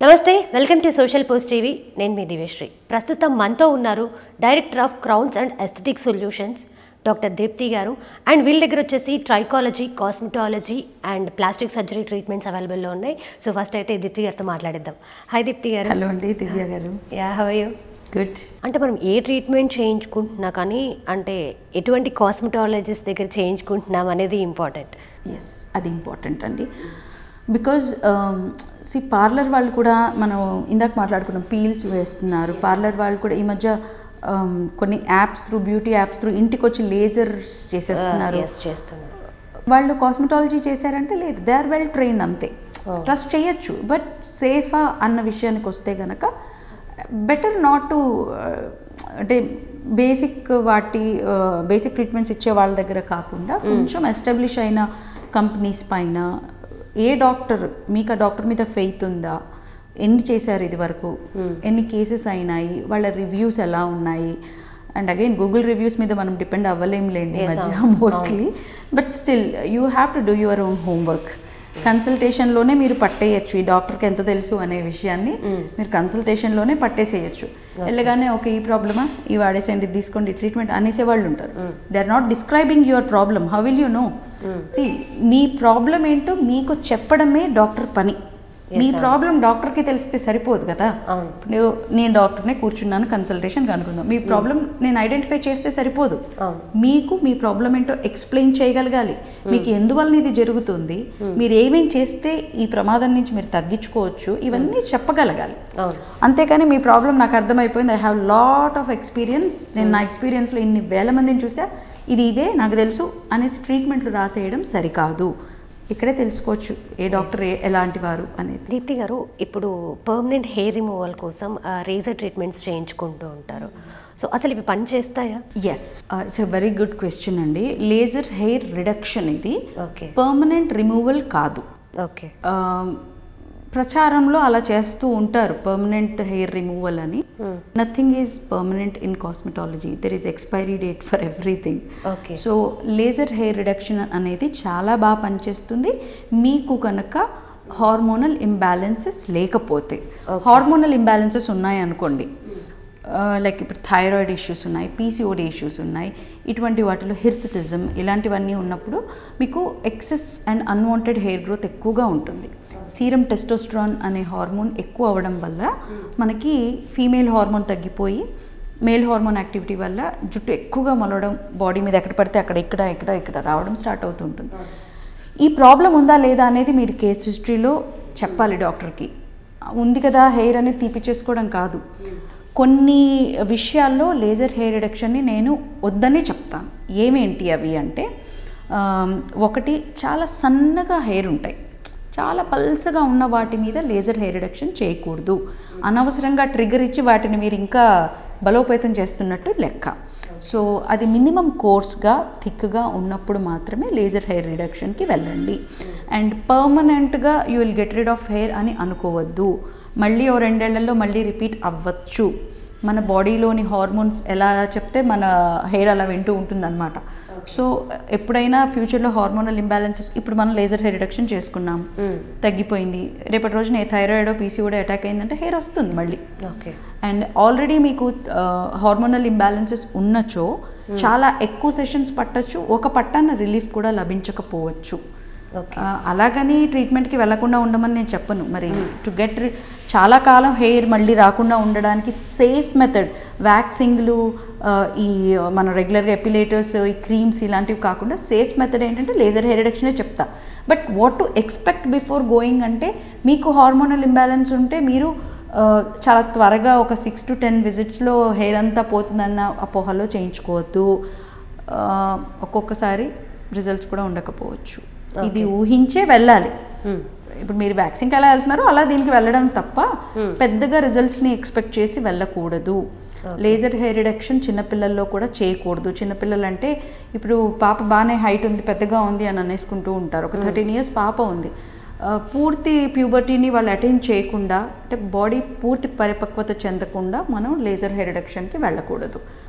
నమస్తే welcome to social post TV నేను మీ దివ్యశ్రీ ప్రస్తుతం మనతో ఉన్నారు director of crowns and aesthetic solutions doctor Deepti garu and వీళ్ళ దగ్గర వచ్చేసి trichology cosmetology and plastic surgery treatments అవైలబుల్లో ఉన్నాయి సో ఫస్ట్ అయితే దీప్తి గారితో మాట్లాడిద్దాం హాయ్ దీప్తి గారు హలో అండి దివ్య గారు యా హవ్ యూ గుడ్ అంటే మనం ఏ ట్రీట్మెంట్ చేయించుకుంటున్నా కానీ అంటే ఎటువంటి కాస్మెటాలజిస్ట్ దగ్గర చేయించుకుంటున్నాం అనేది ఇంపార్టెంట్ ఎస్ అది ఇంపార్టెంట్ అండి బికాజ్ సి పార్లర్ వాళ్ళు కూడా మనం ఇందాక మాట్లాడుకున్నాం పీల్స్ వేస్తున్నారు పార్లర్ వాళ్ళు కూడా ఈ మధ్య um, కొన్ని apps through beauty apps through ఇంటికి వచ్చి లేజర్స్ చేసేస్తున్నారు ఎస్ చేస్తున్నారు వాళ్ళు కాస్మెటాలజీ చేశారంటే లేదు దే ఆర్ వెల్ ట్రైన్ అంతే Oh. ట్రస్ట్ చేయొచ్చు బట్ సేఫా అన్న విషయానికి వస్తే గనక బెటర్ నాట్ టు అంటే బేసిక్ వాటి బేసిక్ ట్రీట్మెంట్స్ ఇచ్చే వాళ్ళ దగ్గర కాకుండా కొంచెం ఎస్టాబ్లిష్ అయిన కంపెనీస్ పైన ఏ డాక్టర్ మీకు ఆ డాక్టర్ మీద ఫెయిత్ ఉందా ఎన్ని చేశారు ఇది వరకు ఎన్ని కేసెస్ అయినాయి వాళ్ళ రివ్యూస్ ఎలా ఉన్నాయి అండ్ అగైన్ గూగుల్ రివ్యూస్ మీద మనం డిపెండ్ అవ్వలేం లేండి ఈ Yes, మధ్య అవును. Mostly but still you have to do your own homework కన్సల్టేషన్లోనే మీరు పట్టేయచ్చు ఈ డాక్టర్కి ఎంత తెలుసు అనే విషయాన్ని మీరు కన్సల్టేషన్లోనే పట్టేసేయచ్చు వెళ్ళగానే ఓకే ఈ ప్రాబ్లమా ఈ వాడేసేయండి ఇది తీసుకోండి ట్రీట్మెంట్ అనేసే వాళ్ళు ఉంటారు they are not describing your problem how will you know see మీ ప్రాబ్లం ఏంటో మీకు చెప్పడమే డాక్టర్ పని మీ ప్రాబ్లం డాక్టర్కి తెలిస్తే సరిపోదు కదా అవును. ఇప్పుడు నేను డాక్టర్నే కూర్చున్నాను కన్సల్టేషన్ కనుక్కుందాం మీ ప్రాబ్లం నేను ఐడెంటిఫై చేస్తే సరిపోదు అవును. మీకు మీ ప్రాబ్లం ఏంటో ఎక్స్ప్లెయిన్ చేయగలగాలి మీకు ఎందువల్ల ఇది జరుగుతుంది మీరు ఏమేం చేస్తే ఈ ప్రమాదం నుంచి మీరు తగ్గించుకోవచ్చు ఇవన్నీ చెప్పగలగాలి అవును అంతేకాని మీ ప్రాబ్లం నాకు అర్థమైపోయింది I have lot of experience నేను నా ఎక్స్పీరియన్స్లో ఇన్ని వేల మందిని చూసా ఇది ఇదే నాకు తెలుసు అనేసి ట్రీట్మెంట్లు రాసేయడం సరికాదు ఇక్కడే తెలుసుకోవచ్చు ఏ డాక్టర్ ఏ ఎలాంటి వారు అనేది దీప్తి గారు ఇప్పుడు పర్మనెంట్ హెయిర్ రిమూవల్ కోసం రేజర్ ట్రీట్మెంట్స్ చేయించుకుంటూ ఉంటారు సో అసలు ఇవి పని చేస్తాయా yes it's a very good question అండి లేజర్ హెయిర్ రిడక్షన్ ఇది ఓకే పర్మనెంట్ రిమూవల్ కాదు ఓకే ఆ, ప్రచారంలో అలా చేస్తూ ఉంటారు పర్మనెంట్ హెయిర్ రిమూవల్ అని nothing is permanent in cosmetology there is expiry date for everything okay so laser hair reduction అనేది చాలా బాగా పనిచేస్తుంది మీకు కనుక హార్మోనల్ ఇంబ్యాలెన్సెస్ లేకపోతే హార్మోనల్ ఇంబ్యాలెన్సెస్ ఉన్నాయి అనుకోండి లైక్ ఇప్పుడు థైరాయిడ్ ఇష్యూస్ ఉన్నాయి పీసీఓడి ఇష్యూస్ ఉన్నాయి ఇటువంటి వాటిలో హిర్సిటిజం ఇలాంటివన్నీ ఉన్నప్పుడు మీకు excess and unwanted hair growth ఎక్కువగా ఉంటుంది సీరం టెస్టోస్ట్రాన్ అనే హార్మోన్ ఎక్కువ అవ్వడం వల్ల మనకి ఫీమేల్ హార్మోన్ తగ్గిపోయి మేల్ హార్మోన్ యాక్టివిటీ వల్ల జుట్టు ఎక్కువగా మొలవడం బాడీ మీద ఎక్కడ పడితే అక్కడ ఇక్కడ ఇక్కడ ఇక్కడ రావడం స్టార్ట్ అవుతూ ఉంటుంది ఈ ప్రాబ్లం ఉందా లేదా అనేది మీరు కేస్ హిస్టరీలో చెప్పాలి డాక్టర్కి ఉంది కదా హెయిర్ అనేది తీపిచ్చేసుకోవడం కాదు కొన్ని విషయాల్లో లేజర్ హెయిర్ రిడక్షన్ని నేను వద్దనే చెప్తాను ఏమేంటి అవి అంటే ఆమ్, ఒకటి చాలా సన్నగా హెయిర్ ఉంటాయి చాలా పల్చగా ఉన్న వాటి మీద లేజర్ హెయిర్ రిడక్షన్ చేయకూడదు అనవసరంగా ట్రిగర్ ఇచ్చి వాటిని మీరు ఇంకా బలోపేతం చేస్తున్నట్టు లెక్క సో అది మినిమం కోర్స్గా థిక్గా ఉన్నప్పుడు మాత్రమే లేజర్ హెయిర్ రిడక్షన్కి వెళ్ళండి అండ్ పర్మనెంట్గా you will get rid of hair అని అనుకోవద్దు మళ్ళీ ఓ రెండేళ్లలో మళ్ళీ రిపీట్ అవ్వచ్చు మన బాడీలోని హార్మోన్స్ ఎలా చెప్తే మన హెయిర్ అలా వింటూ ఉంటుందన్నమాట సో ఎప్పుడైనా ఫ్యూచర్లో హార్మోనల్ ఇంబ్యాలెన్సెస్ ఇప్పుడు మనం లేజర్ హెయిర్ రిడక్షన్ చేసుకున్నాం తగ్గిపోయింది రేపటి రోజున ఏ థైరాయిడ్ పీసీఓడో అటాక్ అయిందంటే హెయిర్ వస్తుంది మళ్ళీ ఓకే అండ్ ఆల్రెడీ మీకు హార్మోనల్ ఇంబ్యాలెన్సెస్ ఉన్నచో చాలా ఎక్కువ సెషన్స్ పట్టచ్చు ఒక పట్టాన రిలీఫ్ కూడా లభించకపోవచ్చు ఓకే ఆ, అలాగని ట్రీట్మెంట్కి వెళ్లకుండా ఉండమని నేను చెప్పను మరి టు గెట్ చాలా కాలం హెయిర్ మళ్ళీ రాకుండా ఉండడానికి సేఫ్ మెథడ్ వ్యాక్సింగ్లు ఈ మన రెగ్యులర్గా ఎపిలేటర్స్ ఈ క్రీమ్స్ ఇలాంటివి కాకుండా సేఫ్ మెథడ్ ఏంటంటే లేజర్ హెయిర్ రిడక్షనే చెప్తా but what to expect before going అంటే మీకు హార్మోనల్ ఇంబ్యాలెన్స్ ఉంటే మీరు ఆ, చాలా త్వరగా ఒక సిక్స్ టు టెన్ విజిట్స్లో హెయిర్ అంతా పోతుందన్న అపోహలో చేయించుకోవద్దు ఆ, ఒక్కొక్కసారి రిజల్ట్స్ కూడా ఉండకపోవచ్చు ఇది ఊహించే వెళ్ళాలి ఇప్పుడు మీరు వ్యాక్సిన్కి ఎలా వెళ్తున్నారో అలా దీనికి వెళ్ళడం తప్ప పెద్దగా రిజల్ట్స్ని ఎక్స్పెక్ట్ చేసి వెళ్ళకూడదు లేజర్ హెయిర్ రిడక్షన్ చిన్నపిల్లల్లో కూడా చేయకూడదు చిన్నపిల్లలు అంటే ఇప్పుడు పాప బాగానే హైట్ ఉంది పెద్దగా ఉంది అని అనేసుకుంటూ ఉంటారు ఒక థర్టీన్ ఇయర్స్ పాప ఉంది ఆ, పూర్తి ప్యూబర్టీని వాళ్ళు అటెండ్ చేయకుండా అంటే బాడీ పూర్తి పరిపక్వత చెందకుండా మనం లేజర్ హెయిర్ రిడక్షన్కి వెళ్ళకూడదు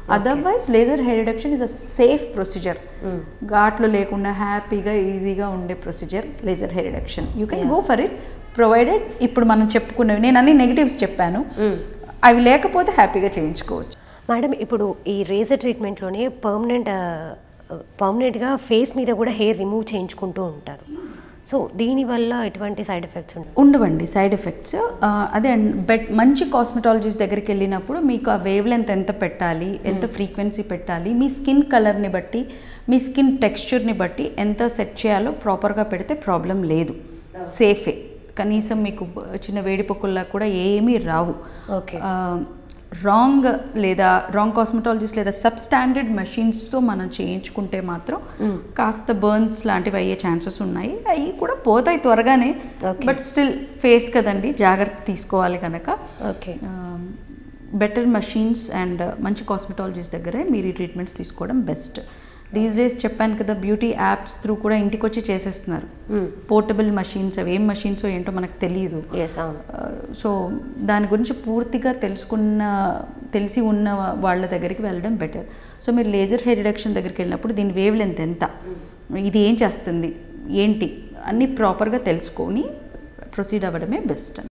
otherwise laser hair reduction is a safe procedure ఘాట్లు లేకుండా హ్యాపీగా ఈజీగా ఉండే procedure laser hair reduction you can go for it provided ఇప్పుడు మనం చెప్పుకున్నవి నేను అన్ని నెగిటివ్స్ చెప్పాను అవి లేకపోతే హ్యాపీగా చేయించుకోవచ్చు మేడం ఇప్పుడు ఈ రేజర్ ట్రీట్మెంట్లోనే పర్మనెంట్ పర్మనెంట్గా ఫేస్ మీద కూడా హెయిర్ రిమూవ్ చేయించుకుంటూ ఉంటారు సో దీనివల్ల ఎటువంటి సైడ్ ఎఫెక్ట్స్ ఉంటాయి ఉండవండి సైడ్ ఎఫెక్ట్స్ అదే బెట్ మంచి కాస్మెటాలజిస్ట్ దగ్గరికి వెళ్ళినప్పుడు మీకు ఆ వేవ్ లెంత్ ఎంత పెట్టాలి ఎంత ఫ్రీక్వెన్సీ పెట్టాలి మీ స్కిన్ కలర్ని బట్టి మీ స్కిన్ టెక్స్చర్ని బట్టి ఎంత సెట్ చేయాలో ప్రాపర్గా పెడితే ప్రాబ్లం లేదు సేఫే కనీసం మీకు చిన్న వేడిపొక్కుల్లా కూడా ఏమీ రావు ఓకే రాంగ్ లేదా రాంగ్ కాస్మెటాలజిస్ట్ లేదా సబ్ స్టాండర్డ్ మెషిన్స్తో మనం చేయించుకుంటే మాత్రం కాస్త బర్న్స్ లాంటివి అయ్యే ఛాన్సెస్ ఉన్నాయి అవి కూడా పోతాయి త్వరగానే Okay. బట్ స్టిల్ ఫేస్ కదండి జాగ్రత్త తీసుకోవాలి కనుక ఓకే బెటర్ మషీన్స్ అండ్ మంచి కాస్మెటాలజిస్ట్ దగ్గరే మీరు ఈ ట్రీట్మెంట్స్ తీసుకోవడం బెస్ట్ దీస్ డేస్ చెప్పాను కదా బ్యూటీ యాప్స్ త్రూ కూడా ఇంటికి వచ్చి చేసేస్తున్నారు పోర్టబుల్ మషీన్స్ అవి ఏం మషీన్స్ ఏంటో మనకు తెలియదు ఎస్ అవును సో దాని గురించి పూర్తిగా తెలుసుకున్న తెలిసి ఉన్న వాళ్ళ దగ్గరికి వెళ్ళడం బెటర్ సో మీరు లేజర్ హెయిర్ రిడక్షన్ దగ్గరికి వెళ్ళినప్పుడు దీని వేవ్ లెంత్ ఎంత ఇది ఏం చేస్తుంది ఏంటి అన్నీ ప్రాపర్గా తెలుసుకొని ప్రొసీడ్ అవ్వడమే బెస్ట్